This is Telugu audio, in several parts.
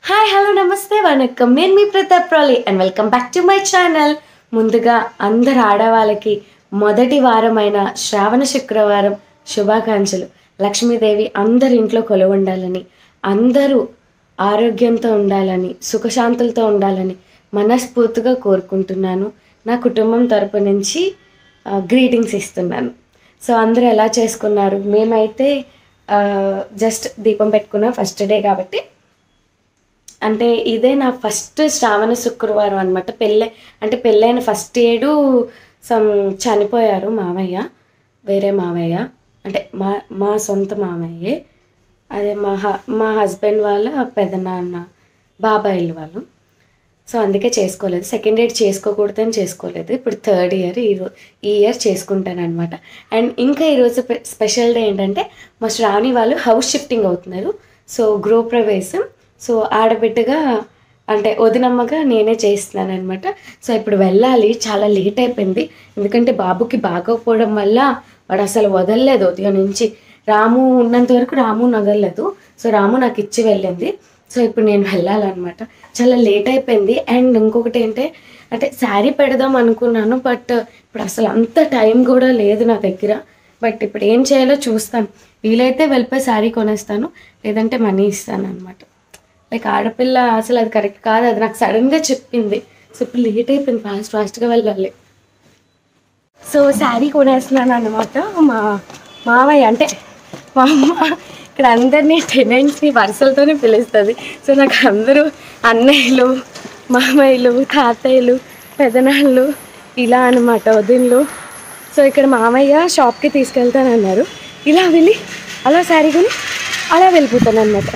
హాయ్ హలో నమస్తే వణకం నేను మీ Pratap Rali and welcome back to my channel ముందుగా అందరు ఆడవాళ్ళకి మొదటి వారమైన శ్రావణ శుక్రవారం శుభాకాంక్షలు లక్ష్మీదేవి అందరి ఇంట్లో కొలువు ఉండాలని అందరూ ఆరోగ్యంతో ఉండాలని సుఖశాంతులతో ఉండాలని మనస్ఫూర్తిగా కోరుకుంటున్నాను నా కుటుంబం తరపు నుంచి గ్రీటింగ్స్ ఇస్తున్నాను సో అందరూ ఎలా చేసుకున్నారు మేమైతే జస్ట్ దీపం పెట్టుకున్నాం ఫస్ట్ డే కాబట్టి అంటే ఇదే నా ఫస్ట్ శ్రావణ శుక్రవారం అనమాట పెళ్ళి అంటే పెళ్ళైన ఫస్ట్ ఏడు సమ్ చనిపోయారు మామయ్య వేరే మామయ్య అంటే మా మా సొంత మామయ్యే అదే మా హ మా హస్బెండ్ వాళ్ళ పెదనాన్న బాబాయిలు వాళ్ళు సో అందుకే చేసుకోలేదు సెకండ్ ఇయర్ చేసుకోకూడదని చేసుకోలేదు ఇప్పుడు థర్డ్ ఇయర్ ఈ రో- ఈ ఇయర్ చేసుకుంటాను అనమాట అండ్ ఇంకా ఈరోజు పె- స్పెషల్ డే ఏంటంటే మా శ్రావణి వాళ్ళు హౌస్ షిఫ్టింగ్ అవుతున్నారు సో గృహప్రవేశం సో ఆడబిడ్డగా అంటే వదినమ్మగా నేనే చేస్తున్నాను అనమాట సో ఇప్పుడు వెళ్ళాలి చాలా లేట్ అయిపోయింది ఎందుకంటే బాబుకి బాగోకపోవడం వల్ల వాడు అసలు వదలలేదు ఉదయం నుంచి రాము ఉన్నంత వరకు రాము నగలేదు సో రాము నాకు ఇచ్చి వెళ్ళింది సో ఇప్పుడు నేను వెళ్ళాలన్నమాట చాలా లేట్ అయిపోయింది అండ్ ఇంకొకటి ఏంటంటే అంటే శారీ పెడదాం అనుకున్నాను బట్ ఇప్పుడు అసలు అంత టైం కూడా లేదు నా దగ్గర బట్ ఇప్పుడు ఏం చేయాలో చూస్తాను వీలైతే వెళ్ళిపోయి శారీ కొనేస్తాను లేదంటే మనీ ఇస్తాను అనమాట లైక్ ఆడపిల్ల అసలు అది కరెక్ట్ కాదు అది నాకు సడన్గా చెప్పింది సో ఇప్పుడు లేట్ అయిపోయింది ఫాస్ట్ ఫాస్ట్గా వెళ్ళాలి సో శారీ కొనేస్తున్నాను అనమాట మా మామయ్య అంటే మా అమ్మ ఇక్కడ అందరినీ టెనెంట్స్ని వరుసలతోనే పిలుస్తుంది సో నాకు అందరూ అన్నయ్యలు మామయ్యలు తాతయ్యలు పెదనాళ్ళు ఇలా అనమాట వదిన్లు సో ఇక్కడ మామయ్య షాప్కి తీసుకెళ్తానన్నారు ఇలా వెళ్ళి అలా శారీ కొని అలా వెళ్ళిపోతాను అనమాట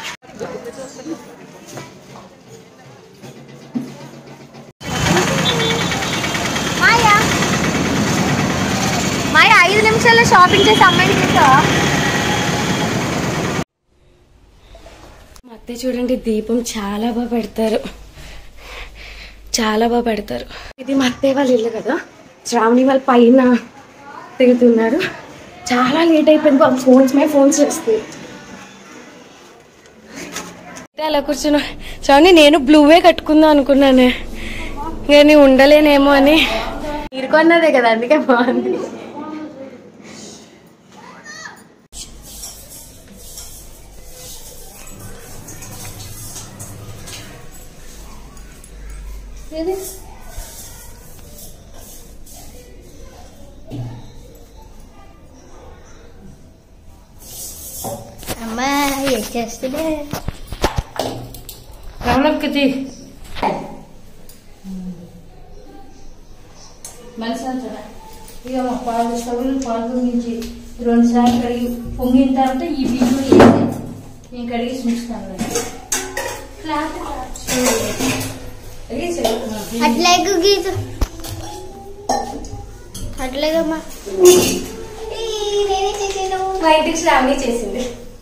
మాయా మాయా ఐదు నిమిషాల్లో షాపింగ్ చేసి అమ్మాయిని చేసావా మా అత్తయ్య చూడండి దీపం చాలా బాగా పెడతారు చాలా బాగా పెడతారు ఇది మా అత్తయ్య వాళ్ళ ఇల్లు కదా శ్రావణి వాళ్ళ పైన దిగుతున్నారు చాలా లేట్ అయిపోయింది బాబు ఫోన్స్ మే ఫోన్స్ వస్తాయి అలా కూర్చున్నా శ్రావణి నేను బ్లూవే కట్టుకుందాం అనుకున్నాను కానీ ఉండలేనేమో అని మీరు కొన్నదే కదా అందుకే బాగుంది అమ్మా ఏం చేస్తుందే రమణక్కది మనిషి అంటారా ఇక మా పాలు స్టవ్లు పాలు పొంగించి రెండు సార్లు కడిగి పొంగిన తర్వాత ఈ బియ్యం వేసి నేను కడిగి ఉంచుతాను అట్లాగే గీత అట్లాగమ్మా నేనే చేసేను మా ఇంటికి శ్రావణి చేసింది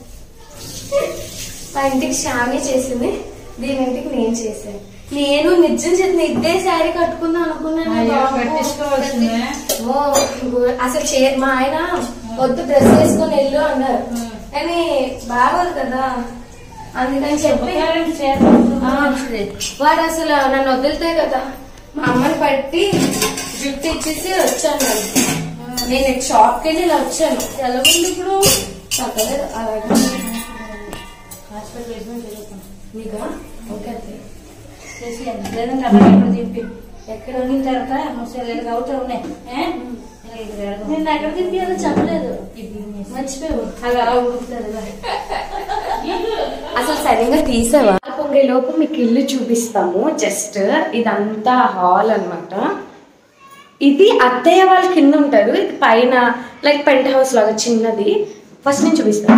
మా ఇంటికి శ్రావణి చేసింది దీని ఇంటికి నేను చేశాను నేను నిజం చెప్పిన ఇద్దే శారీ కట్టుకుందాం అనుకున్నాను బాబు. కట్టించుకోవాల్సిందే ఓ, గు- అసలు చే మా ఆయన వద్దు డ్రెస్ వేసుకొని వెళ్ళు అన్నారు కానీ బాగోదు కదా అందుకని చెప్పి ఉపకారం చేత ఆ, వాడు అసలు నన్ను వదిలితే కదా మా అమ్మని పట్టి జుట్టు ఇచ్చేసి వచ్చాను నేను నేను ఇటు షాప్కి వెళ్ళి ఇలా వచ్చాను ఎలా ఉంది ఇప్పుడు తగ్గలేదు అలాగే హాస్పిటల్ వేసుకొని చదువుతాను నీకా ఓకే అత్తయ్య. చేసి లేదంటే అక్కడ ఇక్కడ తిప్పి ఎక్కడ వంగిన తర్వాత ముసలి అవుతా ఉన్నాయి ఏ? ఇలా ఇది కడగ. నేను ఎక్కడ తిప్పియాలో చెప్పలేదు ఈ బియ్యం వేసి. మర్చిపోయావు అలా అలా ఉడుకుతుంది ఇలా. అసలు సరిగా తీసావా పొంగే లోపు మీకు ఇల్లు చూపిస్తాము జస్ట్ ఇదంతా హాల్ అన్నమాట ఇది అత్తయ్య వాళ్ళ కింద ఉంటారు ఇది పైన లైక్ పెంట్ హౌస్ లాగా చిన్నది ఫస్ట్ నేను చూపిస్తాను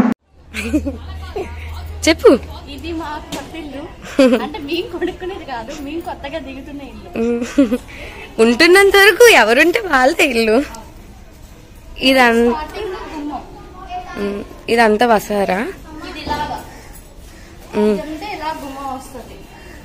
చెప్పు ఇది మా కొత్త ఇల్లు అంటే మేము కొనుక్కునేది కాదు మేము కొత్తగా దిగుతున్న ఇల్లు ఉంటున్నంత వరకు ఎవరుంటే వాళ్ళదే ఇల్లు ఇదం స్టార్టింగ్ లో గుమ్మం ఉమ్, ఇదంతా వసారా ఇది ఇలాగా ఉమ్, అంటే ఇలా గుమ్మం వస్తుంది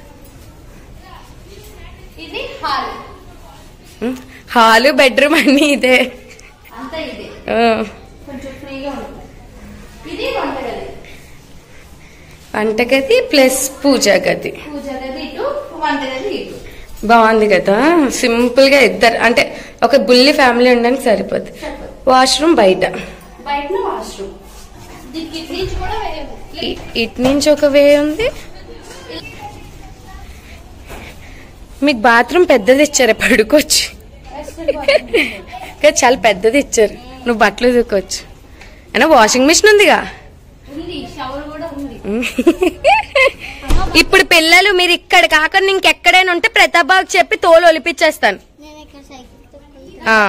ఇది హాల్ ఉమ్. హాలు బెడ్రూమ్ అన్ని ఇదే అంతా ఇది ఆ, కొంచెం ఫ్రీగా ఉంటుంది ఇది వంటగది వంటగది ప్లస్ పూజా గది పూజ గది ఇటు వంట గది ఇటు బాగుంది కదా సింపుల్ గా ఇద్దరు అంటే ఒక బుల్లి ఫ్యామిలీ ఉండడానికి సరిపోద్ది వాష్రూమ్ బయట బయట వాష్రూమ్ దీనికి ఇటు నుంచి కూడా వేరే ఉంది. ఇ- ఇటు నుంచి ఒక వే ఉంది మీకు బాత్రూమ్ పెద్దది ఇచ్చారు పడుకోవచ్చు వెస్టర్న్ బాత్రూమ్. కానీ చాలా పెద్దది ఇచ్చారు నువ్వు బట్టలు దూకోవచ్చు అయినా వాషింగ్ మిషన్ ఉందిగా ఉంది షవర్ కూడా ఉంది ఇప్పుడు పిల్లలు మీరు ఇక్కడ కాకుండా ఇంకెక్కడైనా ఉంటే ప్రతాపాకు చెప్పి తోలు ఒలిపించేస్తాను నేను ఇక్కడ సైకిల్ తొక్కుకుంటా. ఆ.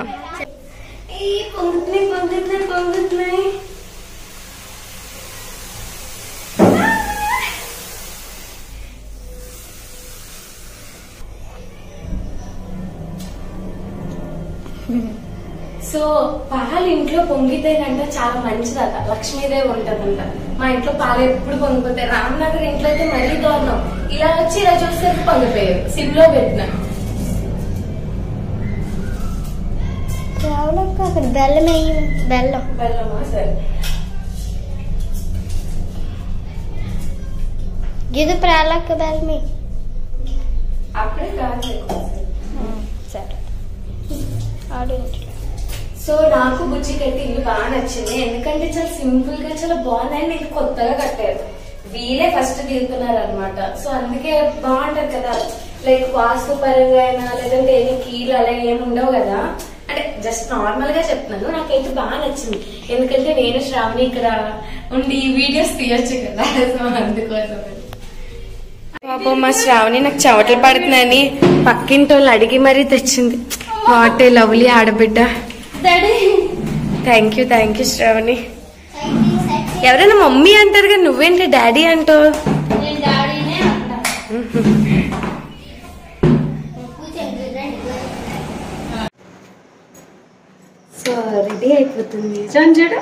సో పాలు ఇంట్లో పొంగితేనంట చాలా మంచిదట లక్ష్మీదేవి ఉంటదంట మా ఇంట్లో పాలు ఎప్పుడు పొంగిపోతాయి రామ్నగర్ ఇంట్లో అయితే మరీ దారుణం ఇలా వచ్చి ఇలా చూస్తే పొంగిపోయారు సిమ్ లో పెట్టిన రావులక్క అక్కడ బెల్లం వేయి బెల్లం బెల్లమా సరే ఇది ప్రాలక్క బెల్లం వేయి. అప్పుడే కాదు సరే ఆడు ఇంట్లో. సో నాకు బుజ్జి కట్టి ఇల్లు బాగా నచ్చింది ఎందుకంటే చాలా సింపుల్ గా చాలా బాగుంది నేను కొత్తగా కట్టారు వీలే ఫస్ట్ తీరుతున్నారు అనమాట సో అందుకే బాగుంటది కదా లైక్ వాస్తు పరంగా అయినా లేదంటే ఏమి కీలు అలా ఏమి ఉండవు కదా అంటే జస్ట్ నార్మల్ గా చెప్తున్నాను నాకైతే బాగా నచ్చింది ఎందుకంటే నేను శ్రావణి ఇక్కడ ఉండి వీడియోస్ తీయొచ్చు కదా సో అందుకోసం పాపం మా శ్రావణి నాకు చెమటలు పడుతున్నాయని పక్కింటి వాళ్ళు అడిగి మరీ తెచ్చింది వాటే లవ్లీ ఆడబిడ్డ daddy thank you thank you Sravani ఎవరైనా మమ్మీ అంటారు కానీ నువ్వేంటి డాడీ అంటావు నేను డాడీనే అంటా సో రెడీ అయిపోతుంది చూడండి చూడు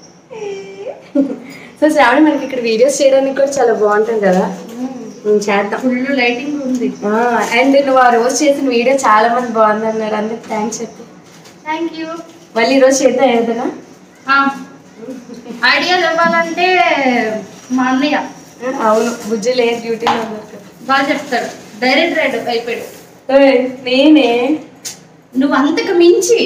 సో శ్రావణి మనకి ఇక్కడ వీడియోస్ చేయడానికి కూడా చాలా బాగుంటుంది కదా ఉమ్, చేద్దాం ఫుల్ లైటింగ్ ఉంది అండ్ నువ్వు ఆ రోజు చేసిన వీడియో చాలా మంది బాగుంది అన్నారు అందరికి థ్యాంక్స్ చెప్పు థ్యాంక్ యూ మళ్ళీ ఈ రోజు చేద్దాం ఏదైనా ఐడియాలు ఇవ్వాలంటే మా అన్నయ్య అవును బుజ్జి లేదు డ్యూటీలో ఉన్నారు కదా బాగా చెప్తాడు డైరెక్ట్ రైడ్ అయిపోయాడు ఓయ్, నేనే నువ్వు అంతకు మించి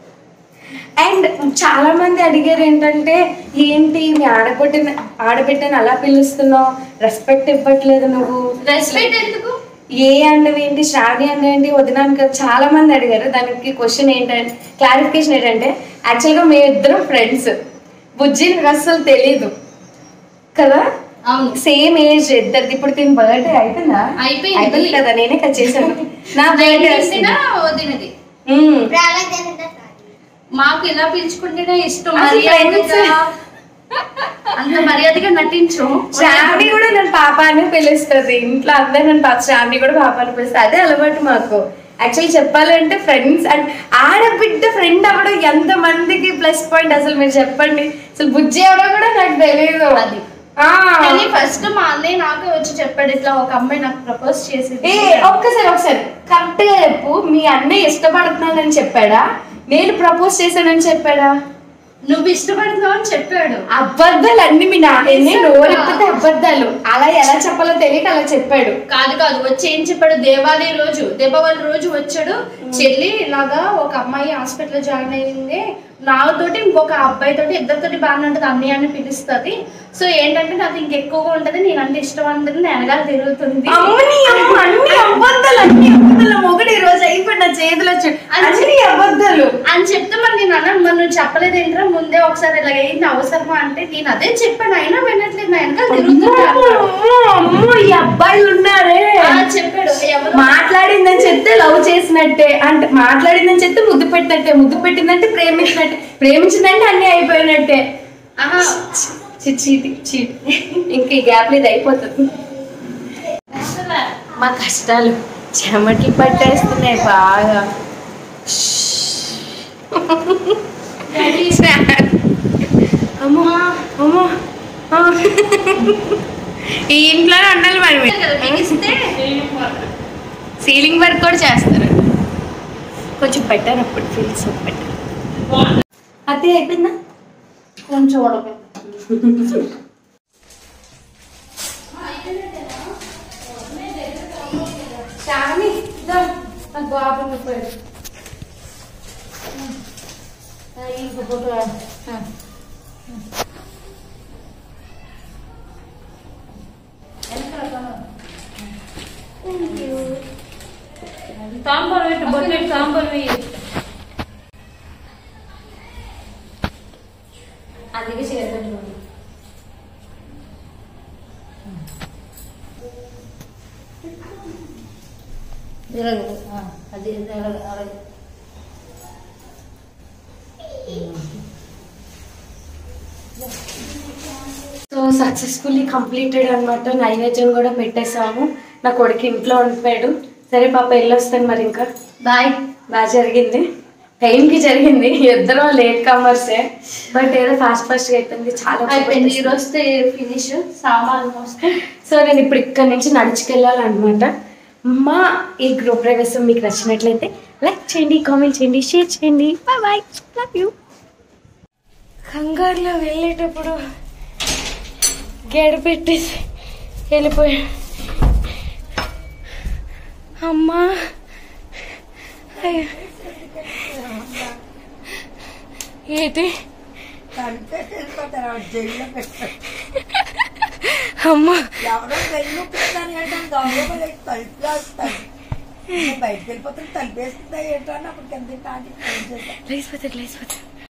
అండ్ చాలా మంది అడిగారు ఏంటంటే ఏంటి మీ ఆడబిడ్డని ఆడబిడ్డని అలా పిలుస్తున్నావు రెస్పెక్ట్ ఇవ్వట్లేదు నువ్వు రెస్పెక్ట్ ఎందుకు ఏ అన్నవి ఏంటి శ్రావణి అన్న ఏంటి వదినాను కదా చాలా మంది అడిగారు దానికి క్వశ్చన్ ఏంటంటే క్లారిఫికేషన్ ఏంటంటే యాక్చువల్గా మేము ఇద్దరం ఫ్రెండ్స్ బుజ్జి నాకు అసలు తెలీదు కదా అవును సేమ్ ఏజ్ ఇద్దరిది ఇప్పుడు దీని బర్త్డే అయిపోయిందా అయిపోయింది. అయిపోయింది కదా నేనే కట్ చేశాను నా బర్త్డే వస్తుంది వదినది ఉమ్. ప్రాలక్క తింటా. మాకు ఇలా పిలుచుకుంటేనే ఇష్టం అసలు మర్యాదగా friends. అంత మర్యాదగా నటించు శ్రావణి కూడా నన్ను పాప అని పిలుస్తుంది ఇంట్లో అందరు నన్ను పాప శ్రావణి కూడా పాప అని పిలుస్తుంది అదే అలవాటు మాకు యాక్చువల్లీ చెప్పాలంటే ఫ్రెండ్స్ అండ్ ఆడబిడ్డ ఫ్రెండ్ అవ్వడం ఎంత మందికి ప్లస్ పాయింట్ అసలు మీరు చెప్పండి అసలు బుజ్జి ఎవడో కూడా నాకు తెలియదు అది. ఆ. కానీ ఫస్ట్ మా అన్నయ్య నాకే వచ్చి చెప్పాడు ఇట్లా ఒక అమ్మాయి నాకు ప్రపోజ్ చేసింది ఏ ఒక్కసారి ఒకసారి కరెక్ట్ గా చెప్పు మీ అన్నయ్య ఇష్టపడుతున్నానని చెప్పాడా నేను ప్రపోజ్ చేశానని చెప్పాడా నువ్వు ఇష్టపడుతున్నావు అని చెప్పాడు అబద్ధాలు అన్ని మీ నాన్న నోరెప్పితే అబద్ధాలు అలా ఎలా చెప్పాలో తెలియక అలా చెప్పాడు కాదు కాదు వచ్చి ఏం చెప్పాడు దేవాలయ రోజు దీపావళి రోజు వచ్చాడు చెల్లి ఇలాగా ఒక అమ్మాయి హాస్పిటల్ జాయిన్ అయింది నాతోటి ఇంకొక అబ్బాయి తోటి ఇద్దరితోటి బాగానే ఉంటుంది అన్నయ్య అని పిలుస్తుంది సో ఏంటంటే నాకు ఇంకెక్కువగా ఉంటది నేను అంటే ఇష్టం ఉంటుంది నేను వెనకాల తిరుగుతుంది అమ్మని అమ్మ, అన్ని అబద్ధాలు అన్ని అబద్ధాలు మొగుడు ఈ రోజు అయిపోయి నా చేతిలో చూ అన్ని అబద్ధాలు అని చెప్తే మరి నేను అన్నాను మరి నువ్వు చెప్పలేదు ఏంట్రా ముందే ఒకసారి ఇలా అయింది అవసరమా అంటే నేను అదే చెప్పాను అయినా వినట్లేదు నా వెనకాల తిరుగుతుంది అమ్మో, అమ్మో, అమ్మో, ఈ అబ్బాయిలు ఉన్నారే ఆ, చెప్పాడు ఎవరు మాట్లాడిందని చెప్తే లవ్ చేసినట్టే అంటే మాట్లాడిందని చెప్తే ముద్దు పెట్టినట్టే ముద్దు పెట్టిందంటే ప్రేమించినట్టే ప్రేమించిందంటే అన్ని అయిపోయినట్టే ఆహా చి- చీటి చీటి ఇంక ఈ గ్యాప్ ఇది అయిపోతుంది మా కష్టాలు చెమట్లు పట్టేస్తున్నాయి బాగా అమ్మో అమ్మో ఆ. ఈ ఇంట్లో ఉండాలి మరి మీరు. బిగిస్తే సీలింగ్ వర్క్ కూడా చేస్తారు కొంచెం బెటర్ అప్పుడు ఫీల్స్ బెటర్ అది అయిపోయిందా కొంచెం ఉడక శ్రావణి ఇదో నాకు బాబు నొప్పాడు ఇంకో ఫోటో ఆ. తాంబూలం పెట్టు బొట్టెట్టు తాంబూలం వేయి అందుకే చేరుకుంటున్నాను ఇలాగ, ఆ, అది ఇది అలాగ, అలాగ. సో సక్సెస్ఫుల్లీ కంప్లీటెడ్ అనమాట నైవేద్యం కూడా పెట్టేసాము నా కొడుకు ఇంట్లో ఉండిపోయాడు సరే పాప వెళ్ళొస్తాను మరి ఇంకా బాయ్ బాగా జరిగింది టైంకి జరిగింది ఇద్దరు లేట్ కమర్సే బట్ ఏదో ఫాస్ట్ ఫాస్ట్గా అయిపోయింది చాలా అయిపోయింది ఈ బాగా రోజుతో ఫినిష్ సామాన్ మోస్తే సో నేను ఇప్పుడు ఇక్కడ నుంచి నడుచుకెళ్ళాలన్నమాట మా ఈ గ్రూప్ ప్రవేశం మీకు నచ్చినట్లయితే లైక్ చేయండి కామెంట్ చేయండి షేర్ చేయండి బాయ్ బాయ్ లవ్ యూ కంగారులో వెళ్ళేటప్పుడు గేడ పెట్టేసి వెళ్ళిపోయా అమ్మా అయ్యో. ఏంటి అమ్మా ఎవరో వెళ్ళి పిస్తాను ఏంటని దొంగ తలుపు వేస్తాను బయటకు వెళ్ళిపోతాను తలుపు వేస్తుందా ఏంటో అని అప్పుడు కింద కాంటికి ఫోన్ చేశాను లేచిపోతాడు లేచిపోతాడు